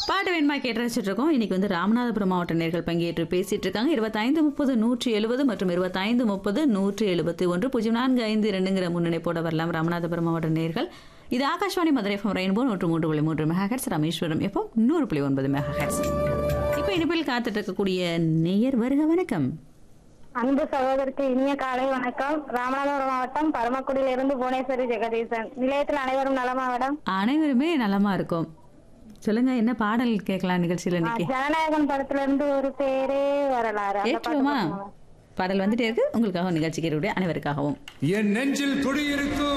பாட்டு வேணுமா கேட்டு ரசிச்சுட்டு இருக்கோம் இன்னைக்கு வந்து ராமநாதபுரம் மாவட்ட நேர்கள் பங்கேற்று பேசிட்டு இருக்காங்க இருபத்தைந்து முப்பது நூற்றி எழுபது மற்றும் இருபத்தைந்து முப்பது நூற்றி எழுபத்தி ஒன்று பூஜ்ஜியம் நான்கு ஐந்து ரெண்டுங்கிற முன்னிணைப்போட வரலாம் ராமநாதபுரம் மாவட்ட நேர்கள் இது ஆகாஷ்வாணி மதுரை எஃப்எம் ரெயின்போ நூற்று மூன்று புள்ளி மூன்று மெகாஹெட்ஸ் ராமேஸ்வரம் எப்போ நூறு புள்ளி ஒன்பது மெகாஹெட்ஸ் இப்போ இனிப்பில் காத்துட்டு இருக்கக்கூடிய நேயர் வருக வணக்கம் அன்பு சகோதரிக்கு இனிய காலை வணக்கம் ராமநாதபுரம் மாவட்டம் பரமக்குடியிலிருந்து புவனேஸ்வரி ஜெகதீசன் நிலையத்தில் அனைவரும் நலமா மேடம் அனைவருமே நலமா இருக்கும் சொல்லுங்க என்ன பாடல் கேட்கலாம் நிகழ்ச்சியில் இன்னைக்கு ஜனநாயகன் படத்துல இருந்து ஒரு பேரே வரலாறு அந்த பாட்டு கேட்டுருவோமா பாடுங்க. பாடல் வந்துட்டே இருக்கு உங்களுக்காகவும் நிகழ்ச்சி கேட்கக்கூடிய அனைவருக்காகவும் என் நெஞ்சில் குடியிருக்கும்